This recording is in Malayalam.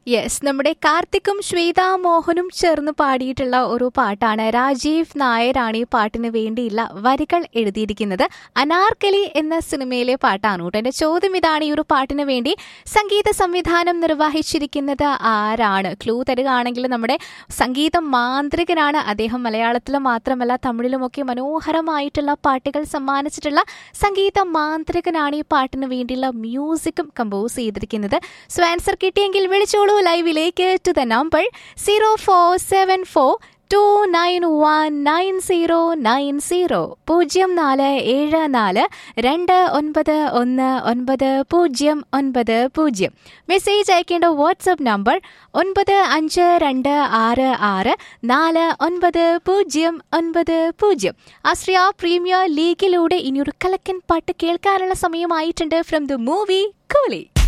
യെസ് നമ്മുടെ കാർത്തിക്കും ശ്വേതാ മോഹനും ചേർന്ന് പാടിയിട്ടുള്ള ഒരു പാട്ടാണ് രാജീവ് നായരാണ് ഈ പാട്ടിന് വേണ്ടിയുള്ള വരികൾ എഴുതിയിരിക്കുന്നത് അനാർക്കലി എന്ന സിനിമയിലെ പാട്ടാണ് കേട്ടോ എന്റെ ചോദ്യം ഇതാണ് ഈ ഒരു പാട്ടിന് വേണ്ടി സംഗീത സംവിധാനം നിർവഹിച്ചിരിക്കുന്നത് ആരാണ് ക്ലൂ തരികയാണെങ്കിൽ നമ്മുടെ സംഗീത മാന്ത്രികനാണ് അദ്ദേഹം മലയാളത്തിലും മാത്രമല്ല തമിഴിലുമൊക്കെ മനോഹരമായിട്ടുള്ള പാട്ടുകൾ സമ്മാനിച്ചിട്ടുള്ള സംഗീത മാന്ത്രികനാണ് ഈ പാട്ടിന് വേണ്ടിയുള്ള മ്യൂസിക്കും കമ്പോസ് ചെയ്തിരിക്കുന്നത് സോ ആൻസർ കിട്ടിയെങ്കിൽ വിളിച്ചോളൂ ലൈവിലേക്ക് to the number zero four seven four two nine one nine zero nine zero പൂജ്യം നാല് ഏഴ് നാല് രണ്ട് ഒൻപത് ഒന്ന് ഒൻപത് പൂജ്യം ഒൻപത് പൂജ്യം മെസ്സേജ് അയക്കേണ്ട വാട്സപ്പ് നമ്പർ ഒൻപത് അഞ്ച് രണ്ട് ആറ് ആറ് നാല് ഒൻപത് പൂജ്യം ഒൻപത് പൂജ്യം ആശ്രിയ പ്രീമിയർ ലീഗിലൂടെ ഇനിയൊരു കലക്കൻ പാട്ട് കേൾക്കാനുള്ള സമയമായിട്ടുണ്ട് ഫ്രം ദ മൂവി കൂലി